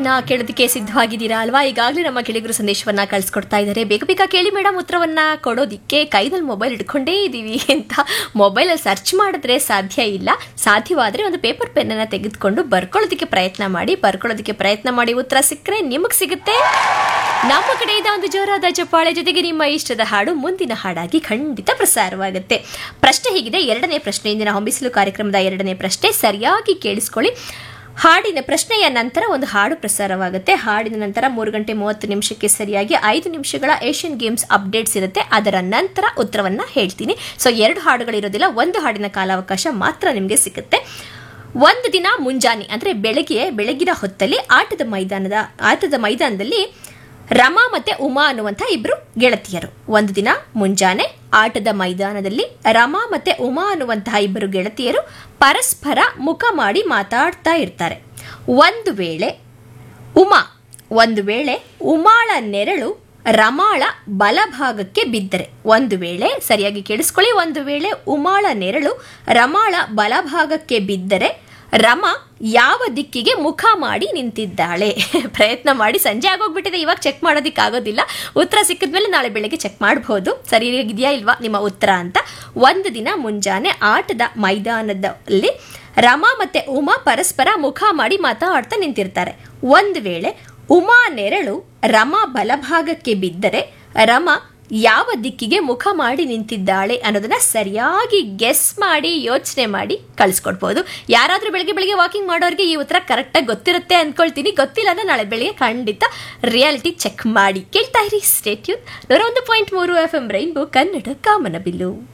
ಉತ್ತರವನ್ನ ಕೇಳೋದಕ್ಕೆ ಸಿದ್ಧವಾಗಿದ್ದೀರಾ ಅಲ್ವಾ ಈಗಾಗಲೇ ನಮ್ಮ ಕೆಳಗರು ಸಂದೇಶವನ್ನ ಕಳಿಸ್ಕೊಡ್ತಾ ಇದ್ದಾರೆ ಬೇಗ ಬೇಗ ಕೇಳಿ ಮೇಡಮ್ ಉತ್ತರವನ್ನ ಕೊಡೋದಿಕ್ಕೆ ಕೈದಲ್ಲಿ ಮೊಬೈಲ್ ಇಟ್ಕೊಂಡೇ ಇದ್ದೀವಿ ಅಂತ ಮೊಬೈಲಲ್ಲಿ ಸರ್ಚ್ ಮಾಡಿದ್ರೆ ಸಾಧ್ಯ ಇಲ್ಲ ಸಾಧ್ಯವಾದರೆ ಒಂದು ಪೇಪರ್ ಪೆನ್ನನ್ನು ತೆಗೆದುಕೊಂಡು ಬರ್ಕೊಳ್ಳೋದಕ್ಕೆ ಪ್ರಯತ್ನ ಮಾಡಿ ಬರ್ಕೊಳ್ಳೋದಕ್ಕೆ ಪ್ರಯತ್ನ ಮಾಡಿ ಉತ್ತರ ಸಿಕ್ಕರೆ ನಿಮಗೆ ಸಿಗುತ್ತೆ ನಮ್ಮ ಕಡೆಯಿಂದ ಒಂದು ಜೋರಾದ ಚಪ್ಪಾಳೆ ಜೊತೆಗೆ ನಿಮ್ಮ ಇಷ್ಟದ ಹಾಡು ಮುಂದಿನ ಹಾಡಾಗಿ ಖಂಡಿತ ಪ್ರಸಾರವಾಗುತ್ತೆ ಪ್ರಶ್ನೆ ಹೀಗಿದೆ ಎರಡನೇ ಪ್ರಶ್ನೆ ಇಂದಿನ ಹೊಂಬಿಸಲು ಕಾರ್ಯಕ್ರಮದ ಎರಡನೇ ಪ್ರಶ್ನೆ ಸರಿಯಾಗಿ ಕೇಳಿಸ್ಕೊಳ್ಳಿ ಹಾಡಿನ ಪ್ರಶ್ನೆಯ ನಂತರ ಒಂದು ಹಾಡು ಪ್ರಸಾರವಾಗುತ್ತೆ ಹಾಡಿನ ನಂತರ ಮೂರು ಗಂಟೆ ಮೂವತ್ತು ನಿಮಿಷಕ್ಕೆ ಸರಿಯಾಗಿ ಐದು ನಿಮಿಷಗಳ ಏಷ್ಯನ್ ಗೇಮ್ಸ್ ಅಪ್ಡೇಟ್ಸ್ ಇರುತ್ತೆ ಅದರ ನಂತರ ಉತ್ತರವನ್ನ ಹೇಳ್ತೀನಿ ಸೊ ಎರಡು ಹಾಡುಗಳಿರೋದಿಲ್ಲ ಒಂದು ಹಾಡಿನ ಕಾಲಾವಕಾಶ ಮಾತ್ರ ನಿಮಗೆ ಸಿಗುತ್ತೆ ಒಂದು ದಿನ ಮುಂಜಾನೆ ಅಂದರೆ ಬೆಳಗ್ಗೆ ಬೆಳಗಿನ ಹೊತ್ತಲ್ಲಿ ಆಟದ ಮೈದಾನದ ಆಟದ ಮೈದಾನದಲ್ಲಿ ರಮಾ ಮತ್ತೆ ಉಮಾ ಅನ್ನುವಂಥ ಇಬ್ರು ಗೆಳತಿಯರು ಒಂದು ದಿನ ಮುಂಜಾನೆ ಆಟದ ಮೈದಾನದಲ್ಲಿ ರಮಾ ಮತ್ತೆ ಉಮಾ ಅನ್ನುವಂತಹ ಇಬ್ಬರು ಗೆಳತಿಯರು ಪರಸ್ಪರ ಮುಖ ಮಾಡಿ ಮಾತಾಡ್ತಾ ಇರ್ತಾರೆ ಒಂದು ವೇಳೆ ಉಮಾ ಒಂದು ವೇಳೆ ಉಮಾಳ ನೆರಳು ರಮಾಳ ಬಲಭಾಗಕ್ಕೆ ಬಿದ್ದರೆ ಒಂದು ವೇಳೆ ಸರಿಯಾಗಿ ಕೇಳಿಸ್ಕೊಳ್ಳಿ ಒಂದು ವೇಳೆ ಉಮಾಳ ನೆರಳು ರಮಾಳ ಬಲಭಾಗಕ್ಕೆ ಬಿದ್ದರೆ ರಮ ಯಾವ ದಿಕ್ಕಿಗೆ ಮುಖ ಮಾಡಿ ನಿಂತಿದ್ದಾಳೆ ಪ್ರಯತ್ನ ಮಾಡಿ ಸಂಜೆ ಆಗೋಗ್ಬಿಟ್ಟಿದೆ ಇವಾಗ ಚೆಕ್ ಮಾಡೋದಿಕ್ಕೆ ಆಗೋದಿಲ್ಲ ಉತ್ತರ ಸಿಕ್ಕಿದ್ಮೇಲೆ ನಾಳೆ ಬೆಳಗ್ಗೆ ಚೆಕ್ ಮಾಡಬಹುದು ಸರಿಯಾಗಿದೆಯಾ ಇಲ್ವಾ ನಿಮ್ಮ ಉತ್ತರ ಅಂತ ಒಂದು ದಿನ ಮುಂಜಾನೆ ಆಟದ ಮೈದಾನದಲ್ಲಿ ರಮ ಮತ್ತೆ ಉಮಾ ಪರಸ್ಪರ ಮುಖ ಮಾಡಿ ಮಾತಾಡ್ತಾ ನಿಂತಿರ್ತಾರೆ ಒಂದು ವೇಳೆ ಉಮಾ ನೆರಳು ರಮ ಬಲಭಾಗಕ್ಕೆ ಬಿದ್ದರೆ ರಮ ಯಾವ ದಿಕ್ಕಿಗೆ ಮುಖ ಮಾಡಿ ನಿಂತಿದ್ದಾಳೆ ಅನ್ನೋದನ್ನ ಸರಿಯಾಗಿ ಗೆಸ್ ಮಾಡಿ ಯೋಚನೆ ಮಾಡಿ ಕಳಿಸ್ಕೊಡ್ಬೋದು ಯಾರಾದರೂ ಬೆಳಗ್ಗೆ ಬೆಳಗ್ಗೆ ವಾಕಿಂಗ್ ಮಾಡೋರಿಗೆ ಈ ಉತ್ತರ ಕರೆಕ್ಟಾಗಿ ಗೊತ್ತಿರುತ್ತೆ ಅಂದ್ಕೊಳ್ತೀನಿ ಗೊತ್ತಿಲ್ಲ ಅಂದ್ರೆ ನಾಳೆ ಬೆಳಗ್ಗೆ ಖಂಡಿತ ರಿಯಾಲಿಟಿ ಚೆಕ್ ಮಾಡಿ ಕೇಳ್ತಾ ಇರಿ ಸ್ಟೇಟ್ಯೂನ್ ನೂರ ಒಂದು ಪಾಯಿಂಟ್ ಮೂರು ಎಫ್ ಎಂ ರೈನ್ಬೋ ಕನ್ನಡ ಕಾಮನ ಬಿಲ್ಲು